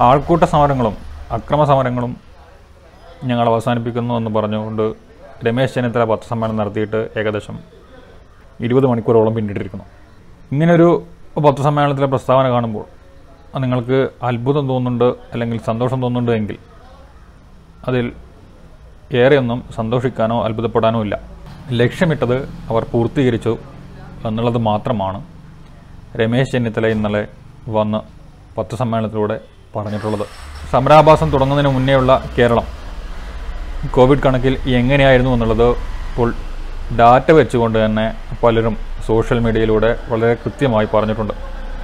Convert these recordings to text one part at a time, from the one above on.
ആൾക്കൂട്ട സമരങ്ങളും അക്രമ സമരങ്ങളും ഞങ്ങൾ അവസാനിപ്പിക്കുന്നു എന്ന് പറഞ്ഞുകൊണ്ട് രമേശ് ചെന്നിത്തല പത്രസമ്മേളനം നടത്തിയിട്ട് ഏകദേശം ഇരുപത് മണിക്കൂറോളം പിന്നിട്ടിരിക്കുന്നു ഇങ്ങനൊരു പത്രസമ്മേളനത്തിലെ പ്രസ്താവന കാണുമ്പോൾ അത് നിങ്ങൾക്ക് അത്ഭുതം തോന്നുന്നുണ്ട് അല്ലെങ്കിൽ സന്തോഷം തോന്നുന്നുണ്ട് എങ്കിൽ അതിൽ ഏറെയൊന്നും സന്തോഷിക്കാനോ അത്ഭുതപ്പെടാനോ ഇല്ല ലക്ഷ്യമിട്ടത് അവർ പൂർത്തീകരിച്ചു എന്നുള്ളത് മാത്രമാണ് രമേശ് ചെന്നിത്തല ഇന്നലെ വന്ന് പത്രസമ്മേളനത്തിലൂടെ പറഞ്ഞിട്ടുള്ളത് സമരാഭാസം തുടങ്ങുന്നതിന് മുന്നേയുള്ള കേരളം കോവിഡ് കണക്കിൽ എങ്ങനെയായിരുന്നു എന്നുള്ളത് ഇപ്പോൾ ഡാറ്റ വെച്ചുകൊണ്ട് തന്നെ പലരും സോഷ്യൽ മീഡിയയിലൂടെ വളരെ കൃത്യമായി പറഞ്ഞിട്ടുണ്ട്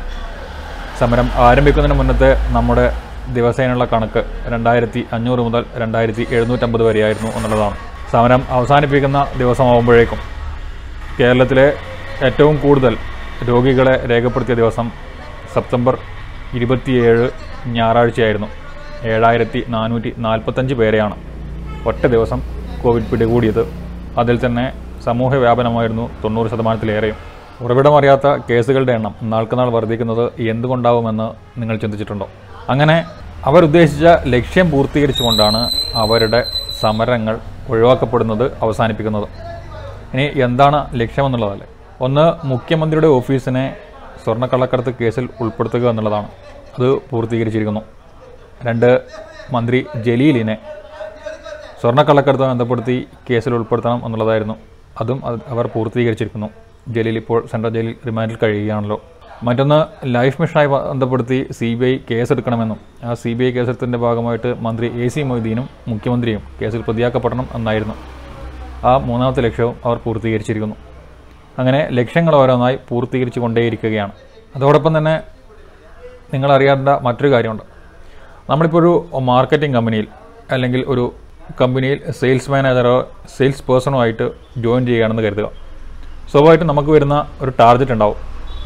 സമരം ആരംഭിക്കുന്നതിന് മുന്നത്തെ നമ്മുടെ ദിവസേനയുള്ള കണക്ക് രണ്ടായിരത്തി അഞ്ഞൂറ് മുതൽ രണ്ടായിരത്തി എഴുന്നൂറ്റമ്പത് വരെയായിരുന്നു എന്നുള്ളതാണ് സമരം അവസാനിപ്പിക്കുന്ന ദിവസമാകുമ്പോഴേക്കും കേരളത്തിലെ ഏറ്റവും കൂടുതൽ രോഗികളെ രേഖപ്പെടുത്തിയ ദിവസം സെപ്റ്റംബർ ഇരുപത്തിയേഴ് ഞായറാഴ്ചയായിരുന്നു ഏഴായിരത്തി നാനൂറ്റി നാൽപ്പത്തഞ്ച് പേരെയാണ് ഒറ്റ ദിവസം കോവിഡ് പിടികൂടിയത് അതിൽ തന്നെ സമൂഹ വ്യാപനമായിരുന്നു തൊണ്ണൂറ് ശതമാനത്തിലേറെയും ഉറവിടമറിയാത്ത കേസുകളുടെ എണ്ണം നാൾക്കുനാൾ വർദ്ധിക്കുന്നത് എന്തുകൊണ്ടാവുമെന്ന് നിങ്ങൾ ചിന്തിച്ചിട്ടുണ്ടോ അങ്ങനെ അവരുദ്ദേശിച്ച ലക്ഷ്യം പൂർത്തീകരിച്ചുകൊണ്ടാണ് അവരുടെ സമരങ്ങൾ ഒഴിവാക്കപ്പെടുന്നത് അവസാനിപ്പിക്കുന്നത് ഇനി എന്താണ് ലക്ഷ്യമെന്നുള്ളതല്ലേ ഒന്ന് മുഖ്യമന്ത്രിയുടെ ഓഫീസിനെ സ്വർണ്ണക്കള്ളക്കടത്ത് കേസിൽ ഉൾപ്പെടുത്തുക എന്നുള്ളതാണ് അത് പൂർത്തീകരിച്ചിരിക്കുന്നു രണ്ട് മന്ത്രി ജലീലിനെ സ്വർണ്ണക്കള്ളക്കടത്തുമായി ബന്ധപ്പെടുത്തി കേസിൽ ഉൾപ്പെടുത്തണം എന്നുള്ളതായിരുന്നു അതും അത് അവർ പൂർത്തീകരിച്ചിരിക്കുന്നു ജലീൽ ഇപ്പോൾ സെൻട്രൽ ജയിലിൽ റിമാൻഡിൽ കഴിയുകയാണല്ലോ മറ്റൊന്ന് ലൈഫ് മിഷനായി ബന്ധപ്പെടുത്തി സി ബി ഐ കേസെടുക്കണമെന്നും ആ സി ബി ഐ കേസെടുത്തതിൻ്റെ ഭാഗമായിട്ട് മന്ത്രി എ സി മൊയ്തീനും മുഖ്യമന്ത്രിയും കേസിൽ പ്രതിയാക്കപ്പെടണം എന്നായിരുന്നു ആ മൂന്നാമത്തെ ലക്ഷ്യവും അവർ പൂർത്തീകരിച്ചിരിക്കുന്നു അങ്ങനെ ലക്ഷ്യങ്ങൾ ഓരോന്നായി പൂർത്തീകരിച്ചു കൊണ്ടേയിരിക്കുകയാണ് അതോടൊപ്പം തന്നെ നിങ്ങളറിയാത്ത മറ്റൊരു കാര്യമുണ്ട് നമ്മളിപ്പോൾ ഒരു മാർക്കറ്റിംഗ് കമ്പനിയിൽ അല്ലെങ്കിൽ ഒരു കമ്പനിയിൽ സെയിൽസ് മാനേജറോ സെയിൽസ് പേഴ്സണോ ആയിട്ട് ജോയിൻ ചെയ്യുകയാണെന്ന് കരുതുക സ്വാഭാവികമായിട്ടും നമുക്ക് വരുന്ന ഒരു ടാർഗറ്റ് ഉണ്ടാവും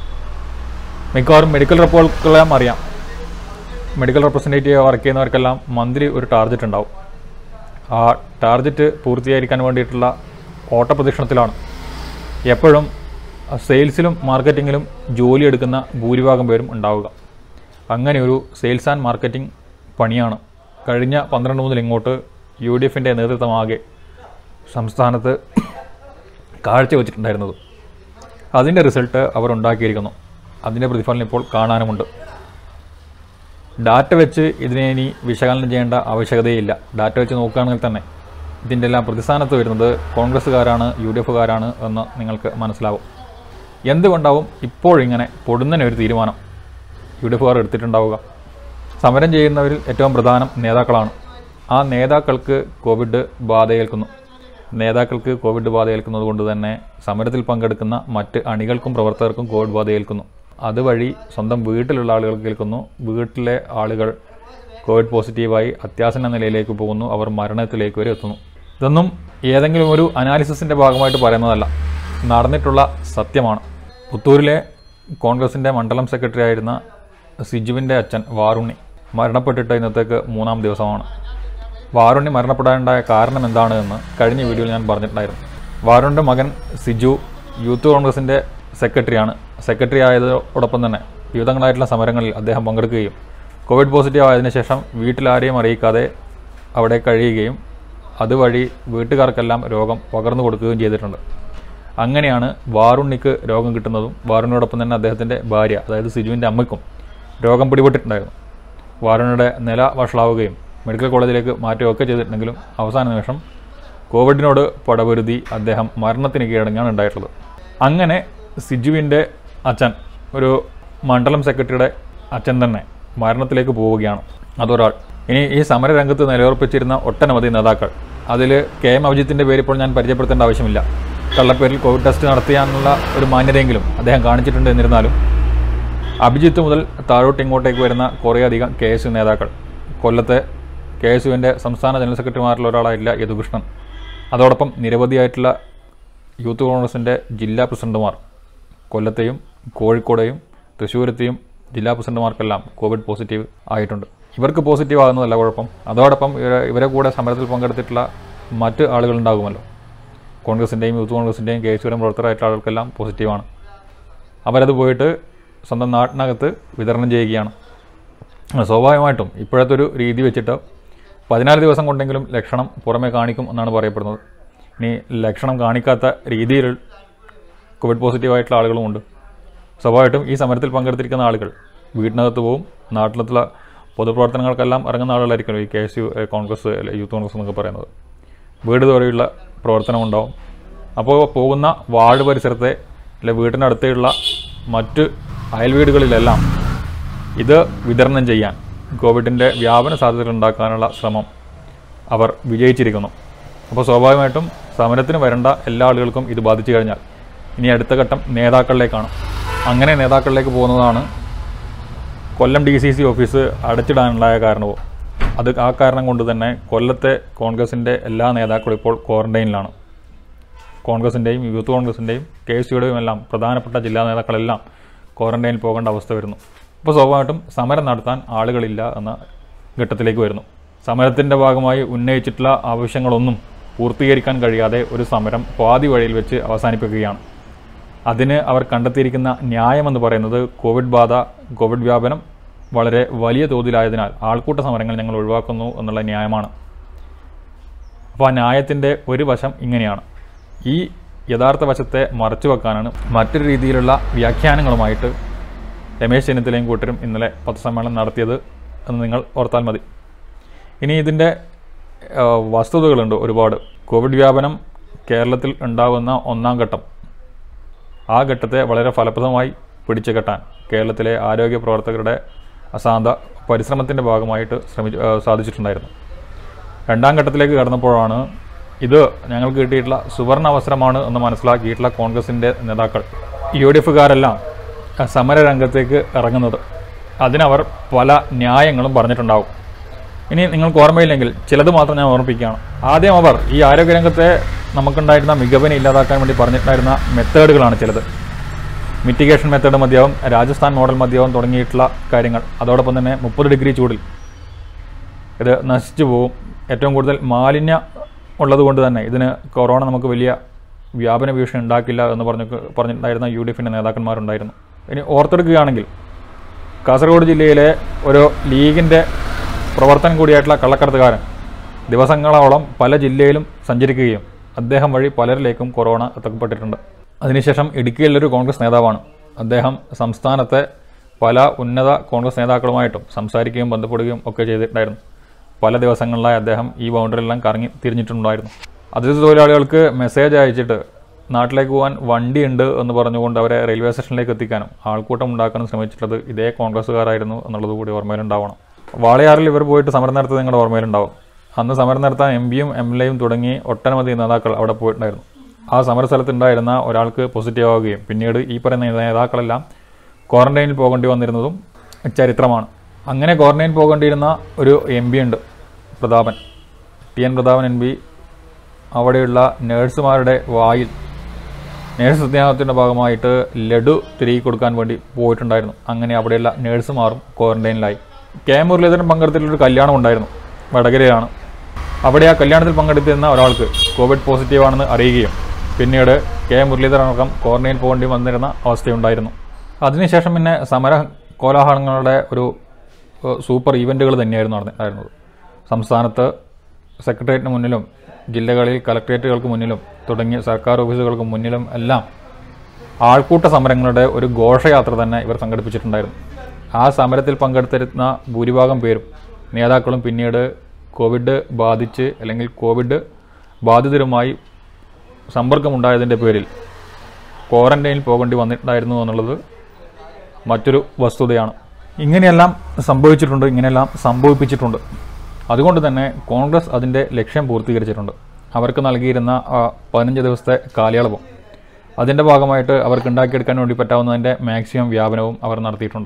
മിക്കവാറും മെഡിക്കൽ റെപ്പോർട്ടുകളെല്ലാം അറിയാം മെഡിക്കൽ റെപ്രസെൻറ്റേറ്റീവ് വർക്ക് ചെയ്യുന്നവർക്കെല്ലാം മന്ത്ലി ഒരു ടാർഗറ്റ് ഉണ്ടാവും ആ ടാർഗറ്റ് പൂർത്തീകരിക്കാൻ വേണ്ടിയിട്ടുള്ള ഓട്ടപ്രദക്ഷിണത്തിലാണ് എപ്പോഴും സെയിൽസിലും മാർക്കറ്റിങ്ങിലും ജോലി എടുക്കുന്ന ഭൂരിഭാഗം പേരും ഉണ്ടാവുക അങ്ങനെ ഒരു സെയിൽസ് ആൻഡ് മാർക്കറ്റിംഗ് പണിയാണ് കഴിഞ്ഞ പന്ത്രണ്ട് മുതൽ ഇങ്ങോട്ട് യു ഡി എഫിൻ്റെ നേതൃത്വമാകെ സംസ്ഥാനത്ത് കാഴ്ചവെച്ചിട്ടുണ്ടായിരുന്നത് അതിൻ്റെ റിസൾട്ട് അവർ ഉണ്ടാക്കിയിരിക്കുന്നു അതിൻ്റെ പ്രതിഫലനം ഇപ്പോൾ കാണാനുമുണ്ട് ഡാറ്റ വെച്ച് ഇതിനെ ഇനി വിശകലനം ചെയ്യേണ്ട ആവശ്യകതയില്ല ഡാറ്റ വെച്ച് നോക്കുകയാണെങ്കിൽ തന്നെ ഇതിൻ്റെ എല്ലാം പ്രതിസ്ഥാനത്ത് വരുന്നത് കോൺഗ്രസ്സുകാരാണ് യു ഡി എഫുകാരാണ് എന്ന് നിങ്ങൾക്ക് മനസ്സിലാവും എന്തുകൊണ്ടാവും ഇപ്പോഴിങ്ങനെ പൊടുന്നതിന് ഒരു തീരുമാനം യു ഡി എഫുകാർ എടുത്തിട്ടുണ്ടാവുക സമരം ചെയ്യുന്നവരിൽ ഏറ്റവും പ്രധാനം നേതാക്കളാണ് ആ നേതാക്കൾക്ക് കോവിഡ് ബാധയേൽക്കുന്നു നേതാക്കൾക്ക് കോവിഡ് ബാധയേൽക്കുന്നത് കൊണ്ട് തന്നെ സമരത്തിൽ പങ്കെടുക്കുന്ന മറ്റ് അണികൾക്കും പ്രവർത്തകർക്കും കോവിഡ് ബാധയേൽക്കുന്നു അതുവഴി സ്വന്തം വീട്ടിലുള്ള ആളുകൾക്ക് കേൾക്കുന്നു വീട്ടിലെ ആളുകൾ കോവിഡ് പോസിറ്റീവായി അത്യാസന്ന നിലയിലേക്ക് പോകുന്നു അവർ മരണത്തിലേക്ക് വരെ എത്തുന്നു ഇതൊന്നും ഏതെങ്കിലും ഒരു അനാലിസിസിൻ്റെ ഭാഗമായിട്ട് പറയുന്നതല്ല നടന്നിട്ടുള്ള സത്യമാണ് പുത്തൂരിലെ കോൺഗ്രസിൻ്റെ മണ്ഡലം സെക്രട്ടറി ആയിരുന്ന സിജുവിൻ്റെ അച്ഛൻ വാറുണ്ണി മരണപ്പെട്ടിട്ട് ഇന്നത്തേക്ക് മൂന്നാം ദിവസമാണ് വാറുണ്ണി മരണപ്പെടാനുണ്ടായ കാരണം എന്താണ് എന്ന് കഴിഞ്ഞ വീഡിയോയിൽ ഞാൻ പറഞ്ഞിട്ടുണ്ടായിരുന്നു വാറുണ്ണിൻ്റെ മകൻ സിജു യൂത്ത് കോൺഗ്രസിൻ്റെ സെക്രട്ടറിയാണ് സെക്രട്ടറി ആയതോടൊപ്പം തന്നെ വിവിധങ്ങളായിട്ടുള്ള സമരങ്ങളിൽ അദ്ദേഹം പങ്കെടുക്കുകയും കോവിഡ് പോസിറ്റീവ് ആയതിനു ശേഷം വീട്ടിലാരെയും അറിയിക്കാതെ അവിടെ കഴിയുകയും അതുവഴി വീട്ടുകാർക്കെല്ലാം രോഗം പകർന്നു കൊടുക്കുകയും ചെയ്തിട്ടുണ്ട് അങ്ങനെയാണ് വാറുണ്ണിക്ക് രോഗം കിട്ടുന്നതും വാറുണ്ണിയോടൊപ്പം തന്നെ അദ്ദേഹത്തിൻ്റെ ഭാര്യ അതായത് സിജുവിൻ്റെ അമ്മയ്ക്കും രോഗം പിടിപെട്ടിട്ടുണ്ടായിരുന്നു വാറുണ്ണിയുടെ നില വഷളാവുകയും മെഡിക്കൽ കോളേജിലേക്ക് മാറ്റുകയൊക്കെ ചെയ്തിട്ടുണ്ടെങ്കിലും അവസാന നിമിഷം കോവിഡിനോട് പടപൊരുതി അദ്ദേഹം മരണത്തിന് കീഴടങ്ങാണ് ഉണ്ടായിട്ടുള്ളത് അങ്ങനെ സിജുവിൻ്റെ അച്ഛൻ ഒരു മണ്ഡലം സെക്രട്ടറിയുടെ അച്ഛൻ തന്നെ മരണത്തിലേക്ക് പോവുകയാണ് അതൊരാൾ ഇനി ഈ സമരരംഗത്ത് നിലയുറപ്പിച്ചിരുന്ന ഒട്ടനവധി നേതാക്കൾ അതിൽ കെ എം അഭിജിത്തിൻ്റെ പേര് ഇപ്പോൾ ഞാൻ പരിചയപ്പെടുത്തേണ്ട ആവശ്യമില്ല കള്ളപ്പേരിൽ കോവിഡ് ടെസ്റ്റ് നടത്തിയാനുള്ള ഒരു മാന്യതയെങ്കിലും അദ്ദേഹം കാണിച്ചിട്ടുണ്ട് എന്നിരുന്നാലും അഭിജിത്ത് മുതൽ താഴോട്ട് ഇങ്ങോട്ടേക്ക് വരുന്ന കുറേയധികം കെ എസ് യു നേതാക്കൾ കൊല്ലത്തെ കെ എസ് യുവിൻ്റെ സംസ്ഥാന ജനറൽ സെക്രട്ടറിമാരിൽ ഒരാളായിട്ടില്ല യദുകൃഷ്ണൻ അതോടൊപ്പം നിരവധിയായിട്ടുള്ള യൂത്ത് കോൺഗ്രസിൻ്റെ ജില്ലാ പ്രസിഡന്റുമാർ കൊല്ലത്തെയും കോഴിക്കോടെയും തൃശ്ശൂരത്തെയും ജില്ലാ പ്രസിഡന്റുമാർക്കെല്ലാം കോവിഡ് പോസിറ്റീവ് ആയിട്ടുണ്ട് ഇവർക്ക് പോസിറ്റീവ് ആകുന്നതല്ല കുഴപ്പം അതോടൊപ്പം ഇവരെ ഇവരെ കൂടെ സമരത്തിൽ പങ്കെടുത്തിട്ടുള്ള മറ്റ് ആളുകളുണ്ടാകുമല്ലോ കോൺഗ്രസിൻ്റെയും യൂത്ത് കോൺഗ്രസിൻ്റെയും കെ എസ് യുടെയും പ്രവർത്തകരായിട്ടുള്ള ആളുകൾക്കെല്ലാം പോസിറ്റീവാണ് അവരത് പോയിട്ട് സ്വന്തം നാട്ടിനകത്ത് വിതരണം ചെയ്യുകയാണ് സ്വാഭാവികമായിട്ടും ഇപ്പോഴത്തെ ഒരു രീതി വെച്ചിട്ട് പതിനാല് ദിവസം കൊണ്ടെങ്കിലും ലക്ഷണം പുറമെ കാണിക്കും എന്നാണ് പറയപ്പെടുന്നത് ഇനി ലക്ഷണം കാണിക്കാത്ത രീതിയിൽ കോവിഡ് പോസിറ്റീവായിട്ടുള്ള ആളുകളുമുണ്ട് സ്വാഭാവികമായിട്ടും ഈ സമരത്തിൽ പങ്കെടുത്തിരിക്കുന്ന ആളുകൾ വീട്ടിനകത്ത് പോവും നാട്ടിലത്തുള്ള പൊതുപ്രവർത്തനങ്ങൾക്കെല്ലാം ഇറങ്ങുന്ന ആളുകളായിരിക്കും ഈ കെ എസ് യു കോൺഗ്രസ് അല്ലെ യൂത്ത് കോൺഗ്രസ് എന്നൊക്കെ പറയുന്നത് വീട് തോരെയുള്ള പ്രവർത്തനം ഉണ്ടാവും അപ്പോൾ പോകുന്ന വാർഡ് പരിസരത്തെ അല്ലെ വീട്ടിനടുത്തുള്ള മറ്റ് അയൽവീടുകളിലെല്ലാം ഇത് വിതരണം ചെയ്യാൻ കോവിഡിൻ്റെ വ്യാപന സാധ്യതകൾ ഉണ്ടാക്കാനുള്ള ശ്രമം അവർ വിജയിച്ചിരിക്കുന്നു അപ്പോൾ സ്വാഭാവികമായിട്ടും സമരത്തിന് വരേണ്ട എല്ലാ ആളുകൾക്കും ഇത് ബാധിച്ചു കഴിഞ്ഞാൽ ഇനി അടുത്ത ഘട്ടം നേതാക്കളിലേക്കാണ് അങ്ങനെ നേതാക്കളിലേക്ക് പോകുന്നതാണ് Kollam D C C office അടച്ചിടാനുണ്ടായ കാരണവും അത് ആ കാരണം കൊണ്ട് തന്നെ കൊല്ലത്തെ കോൺഗ്രസിൻ്റെ എല്ലാ നേതാക്കളും ഇപ്പോൾ ക്വാറന്റൈനിലാണ് കോൺഗ്രസിൻ്റെയും യൂത്ത് കോൺഗ്രസിൻ്റെയും കെ എസ് യുടെയും എല്ലാം പ്രധാനപ്പെട്ട ജില്ലാ നേതാക്കളെല്ലാം ക്വാറന്റൈനിൽ പോകേണ്ട അവസ്ഥ വരുന്നു അപ്പോൾ സ്വാഭാവികമായിട്ടും സമരം നടത്താൻ ആളുകളില്ല എന്ന ഘട്ടത്തിലേക്ക് വരുന്നു സമരത്തിൻ്റെ ഭാഗമായി ഉന്നയിച്ചിട്ടുള്ള ആവശ്യങ്ങളൊന്നും പൂർത്തീകരിക്കാൻ കഴിയാതെ ഒരു സമരം പാതി വഴിയിൽ വെച്ച് അവസാനിപ്പിക്കുകയാണ് അതിന് അവർ കണ്ടെത്തിയിരിക്കുന്ന ന്യായമെന്ന് പറയുന്നത് കോവിഡ് ബാധ കോവിഡ് വ്യാപനം വളരെ വലിയ തോതിലായതിനാൽ ആൾക്കൂട്ട സമരങ്ങൾ ഞങ്ങൾ ഒഴിവാക്കുന്നു എന്നുള്ള ന്യായമാണ് അപ്പോൾ ആ ന്യായത്തിൻ്റെ ഒരു വശം ഇങ്ങനെയാണ് ഈ യഥാർത്ഥ വശത്തെ മറച്ചു വെക്കാനാണ് മറ്റൊരു രീതിയിലുള്ള വ്യാഖ്യാനങ്ങളുമായിട്ട് രമേശ് ചെന്നിത്തലയും കൂട്ടരും ഇന്നലെ പത്രസമ്മേളനം നടത്തിയത് എന്ന് നിങ്ങൾ ഓർത്താൽ മതി ഇനി ഇതിൻ്റെ ആ, വസ്തുതകളുണ്ട് ഒരുപാട് കോവിഡ് വ്യാപനം കേരളത്തിൽ ഉണ്ടാകുന്ന ഒന്നാം ഘട്ടം ആ ഘട്ടത്തെ വളരെ ഫലപ്രദമായി പിടിച്ചു കെട്ടാൻ കേരളത്തിലെ ആരോഗ്യ പ്രവർത്തകരുടെ അസാന്ത പരിശ്രമത്തിൻ്റെ ഭാഗമായിട്ട് ശ്രമിച്ചു ആ, സാധിച്ചിട്ടുണ്ടായിരുന്നു രണ്ടാം ഘട്ടത്തിലേക്ക് കടന്നപ്പോഴാണ് ഇത് ഞങ്ങൾക്ക് കിട്ടിയിട്ടുള്ള സുവർണ അവസരമാണ് എന്ന് മനസ്സിലാക്കിയിട്ടുള്ള കോൺഗ്രസിൻ്റെ നേതാക്കൾ യു ഡി എഫുകാരെല്ലാം സമരരംഗത്തേക്ക് ഇറങ്ങുന്നത് അതിനവർ പല ന്യായങ്ങളും പറഞ്ഞിട്ടുണ്ടാവും ഇനി നിങ്ങൾക്ക് ഓർമ്മയില്ലെങ്കിൽ ചിലത് മാത്രം ഞാൻ ഓർമ്മിപ്പിക്കുകയാണ് ആദ്യം അവർ ഈ ആരോഗ്യരംഗത്തെ നമുക്കുണ്ടായിരുന്ന മികവിനെ ഇല്ലാതാക്കാൻ വേണ്ടി പറഞ്ഞിട്ടുണ്ടായിരുന്ന മെത്തേഡുകളാണ് ചിലത് മിറ്റിഗേഷൻ മെത്തേഡ് മതിയാവും രാജസ്ഥാൻ മോഡൽ മതിയാവും തുടങ്ങിയിട്ടുള്ള കാര്യങ്ങൾ അതോടൊപ്പം തന്നെ മുപ്പത് ഡിഗ്രി ചൂടിൽ ഇത് നശിച്ചു പോകും ഏറ്റവും കൂടുതൽ മാലിന്യ ഉള്ളതുകൊണ്ട് തന്നെ ഇതിന് കൊറോണ നമുക്ക് വലിയ വ്യാപന ഭീഷണി ഉണ്ടാക്കില്ല എന്ന് പറഞ്ഞു പറഞ്ഞിട്ടുണ്ടായിരുന്ന യു ഡി എഫിൻ്റെ നേതാക്കന്മാരുണ്ടായിരുന്നു ഇനി ഓർത്തെടുക്കുകയാണെങ്കിൽ കാസർഗോഡ് ജില്ലയിലെ ഒരു ലീഗിൻ്റെ പ്രവർത്തനം കൂടിയായിട്ടുള്ള കള്ളക്കടത്തുകാരൻ ദിവസങ്ങളോളം പല ജില്ലയിലും സഞ്ചരിക്കുകയും അദ്ദേഹം വഴി പലരിലേക്കും കൊറോണ എത്തപ്പെട്ടിട്ടുണ്ട് അതിനുശേഷം ഇടുക്കിയിലൊരു കോൺഗ്രസ് നേതാവാണ് അദ്ദേഹം സംസ്ഥാനത്തെ പല ഉന്നത കോൺഗ്രസ് നേതാക്കളുമായിട്ടും സംസാരിക്കുകയും ബന്ധപ്പെടുകയും ഒക്കെ ചെയ്തിട്ടുണ്ടായിരുന്നു പല ദിവസങ്ങളിലായി അദ്ദേഹം ഈ ബൗണ്ടറിയെല്ലാം കറങ്ങി തിരിഞ്ഞിട്ടുണ്ടായിരുന്നു അതിഥി തൊഴിലാളികൾക്ക് മെസ്സേജ് അയച്ചിട്ട് നാട്ടിലേക്ക് പോകാൻ വണ്ടിയുണ്ട് എന്ന് പറഞ്ഞുകൊണ്ട് അവരെ റെയിൽവേ സ്റ്റേഷനിലേക്ക് എത്തിക്കാനും ആൾക്കൂട്ടം ഉണ്ടാക്കാനും ശ്രമിച്ചിട്ടുള്ളത് ഇതേ കോൺഗ്രസ്സുകാരായിരുന്നു എന്നുള്ളത് കൂടി ഓർമ്മയിലുണ്ടാവണം വാളയാറിൽ ഇവർ പോയിട്ട് സമരം നടത്തിയത് നിങ്ങളുടെ ഓർമ്മയിലുണ്ടാവും അന്ന് സമരം നടത്താൻ എം പിയും എം എൽ എയും തുടങ്ങി ഒട്ടനവധി നേതാക്കൾ അവിടെ പോയിട്ടുണ്ടായിരുന്നു ആ സമരസ്ഥലത്തുണ്ടായിരുന്ന ഒരാൾക്ക് പോസിറ്റീവ് ആവുകയും പിന്നീട് ഈ പറയുന്ന നേതാക്കളെല്ലാം ക്വാറന്റൈനിൽ പോകേണ്ടി വന്നിരുന്നതും ചരിത്രമാണ് അങ്ങനെ ക്വാറന്റൈനിൽ പോകേണ്ടിയിരുന്ന ഒരു എം പി ഉണ്ട് Prathapan T N Prathapan M P അവിടെയുള്ള നേഴ്സുമാരുടെ വായിൽ നേഴ്സ് സത്യാഗ്രഹത്തിൻ്റെ ഭാഗമായിട്ട് ലഡു തിരികെ കൊടുക്കാൻ വേണ്ടി പോയിട്ടുണ്ടായിരുന്നു അങ്ങനെ അവിടെയുള്ള നേഴ്സുമാരും ക്വാറന്റൈനിലായി കെ എം മുരളീധരൻ പങ്കെടുത്തിട്ടുള്ളൊരു കല്യാണം ഉണ്ടായിരുന്നു വടകരയാണ് അവിടെ ആ കല്യാണത്തിൽ പങ്കെടുത്തിരുന്ന ഒരാൾക്ക് കോവിഡ് പോസിറ്റീവ് ആണെന്ന് അറിയുകയും പിന്നീട് കെ എം മുരളീധരൻ അടക്കം ക്വാറന്റൈൻ പോകേണ്ടി വന്നിരുന്ന അവസ്ഥയുണ്ടായിരുന്നു അതിനുശേഷം പിന്നെ സമര കോലാഹലങ്ങളുടെ ഒരു ഏഹ്, സൂപ്പർ ഈവൻറ്റുകൾ തന്നെയായിരുന്നു നടന്നിട്ടുണ്ടായിരുന്നത് സംസ്ഥാനത്ത് സെക്രട്ടേറിയറ്റിന് മുന്നിലും ജില്ലകളിൽ കളക്ട്രേറ്റുകൾക്ക് മുന്നിലും തുടങ്ങിയ സർക്കാർ ഓഫീസുകൾക്ക് മുന്നിലും എല്ലാം ആൾക്കൂട്ട സമരങ്ങളുടെ ഒരു ഘോഷയാത്ര തന്നെ ഇവർ സംഘടിപ്പിച്ചിട്ടുണ്ടായിരുന്നു ആ സമരത്തിൽ പങ്കെടുത്തിരുന്ന ഭൂരിഭാഗം പേരും നേതാക്കളും പിന്നീട് കോവിഡ് ബാധിച്ച് അല്ലെങ്കിൽ കോവിഡ് ബാധിതരുമായി സമ്പർക്കമുണ്ടായതിൻ്റെ പേരിൽ ക്വാറന്റൈനിൽ പോകേണ്ടി വന്നിട്ടുണ്ടായിരുന്നു എന്നുള്ളത് മറ്റൊരു വസ്തുതയാണ് ഇങ്ങനെയെല്ലാം സംഭവിച്ചിട്ടുണ്ട് ഇങ്ങനെയെല്ലാം സംഭവിപ്പിച്ചിട്ടുണ്ട് അതുകൊണ്ട് തന്നെ കോൺഗ്രസ് അതിൻ്റെ ലക്ഷ്യം പൂർത്തീകരിച്ചിട്ടുണ്ട് അവർക്ക് നൽകിയിരുന്ന ആ പതിനഞ്ച് ദിവസത്തെ കാലയളവും അതിൻ്റെ ഭാഗമായിട്ട് അവർക്ക് ഉണ്ടാക്കിയെടുക്കാൻ വേണ്ടി പറ്റാവുന്നതിൻ്റെ മാക്സിമം വ്യാപനവും അവർ നടത്തിയിട്ടുണ്ട്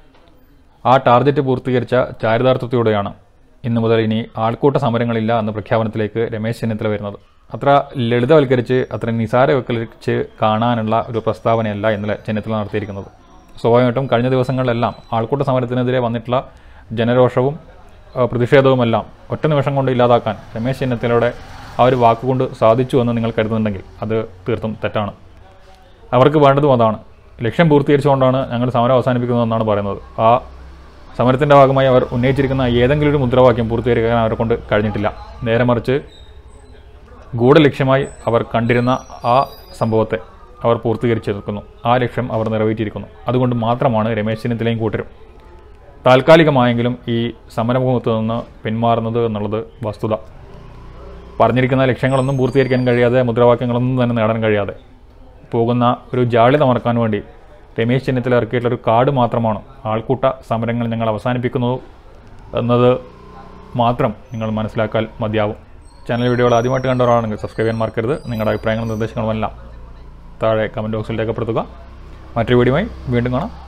ആ ടാർഗറ്റ് പൂർത്തീകരിച്ച ചാരിതാർത്ഥ്യത്തോടെയാണ് ഇന്നു മുതൽ ഇനി ആൾക്കൂട്ട സമരങ്ങളില്ല എന്ന പ്രഖ്യാപനത്തിലേക്ക് രമേശ് ചെന്നിത്തല വരുന്നത് അത്ര ലളിതവൽക്കരിച്ച് അത്ര നിസാരവൽക്കരിച്ച് കാണാനുള്ള ഒരു പ്രസ്താവനയല്ല ഇന്നലെ ചെന്നിത്തല നടത്തിയിരിക്കുന്നത് സ്വാഭാവികമായിട്ടും കഴിഞ്ഞ ദിവസങ്ങളിലെല്ലാം ആൾക്കൂട്ട സമരത്തിനെതിരെ വന്നിട്ടുള്ള ജനരോഷവും ആ, പ്രതിഷേധവുമെല്ലാം ഒറ്റ നിമിഷം കൊണ്ട് ഇല്ലാതാക്കാൻ രമേശ് ചെന്നിത്തലയുടെ ആ ഒരു വാക്കുകൊണ്ട് സാധിച്ചു എന്ന് നിങ്ങൾ കരുതുന്നുണ്ടെങ്കിൽ അത് തീർത്തും തെറ്റാണ് അവർക്ക് വേണ്ടതും അതാണ് ലക്ഷ്യം പൂർത്തീകരിച്ചുകൊണ്ടാണ് ഞങ്ങൾ സമരം അവസാനിപ്പിക്കുന്നതെന്നാണ് പറയുന്നത് ആ സമരത്തിൻ്റെ ഭാഗമായി അവർ ഉന്നയിച്ചിരിക്കുന്ന ഏതെങ്കിലും ഒരു മുദ്രാവാക്യം പൂർത്തീകരിക്കാൻ അവരെ കൊണ്ട് കഴിഞ്ഞിട്ടില്ല നേരെ മറിച്ച് ഗൂഢലക്ഷ്യമായി അവർ കണ്ടിരുന്ന ആ സംഭവത്തെ അവർ പൂർത്തീകരിച്ചിരിക്കുന്നു ആ ലക്ഷ്യം അവർ നിറവേറ്റിയിരിക്കുന്നു അതുകൊണ്ട് മാത്രമാണ് രമേശ് ചെന്നിത്തലയും കൂട്ടരും താൽക്കാലികമായെങ്കിലും ഈ സമരമുഖത്ത് നിന്ന് പിന്മാറുന്നത് എന്നുള്ളത് വസ്തുത പറഞ്ഞിരിക്കുന്ന ലക്ഷ്യങ്ങളൊന്നും പൂർത്തീകരിക്കാൻ കഴിയാതെ മുദ്രാവാക്യങ്ങളൊന്നും തന്നെ നേടാൻ കഴിയാതെ പോകുന്ന ഒരു ജാള്യത മറക്കാൻ വേണ്ടി രമേശ് ചെന്നിത്തല ഇറക്കിയിട്ടുള്ള ഒരു കാർഡ് മാത്രമാണ് ആൾക്കൂട്ട സമരങ്ങൾ ഞങ്ങൾ അവസാനിപ്പിക്കുന്നു എന്നത് മാത്രം നിങ്ങൾ മനസ്സിലാക്കാൻ മതിയാവും ചാനൽ വീഡിയോകൾ ആദ്യമായിട്ട് കണ്ടവരാണെങ്കിൽ സബ്സ്ക്രൈബ് ചെയ്യാൻ മറക്കരുത് നിങ്ങളുടെ അഭിപ്രായങ്ങളും നിർദ്ദേശങ്ങളുമെല്ലാം താഴെ കമൻറ്റ് ബോക്സിൽ രേഖപ്പെടുത്തുക മറ്റൊരു വീഡിയോയുമായി വീണ്ടും കാണാം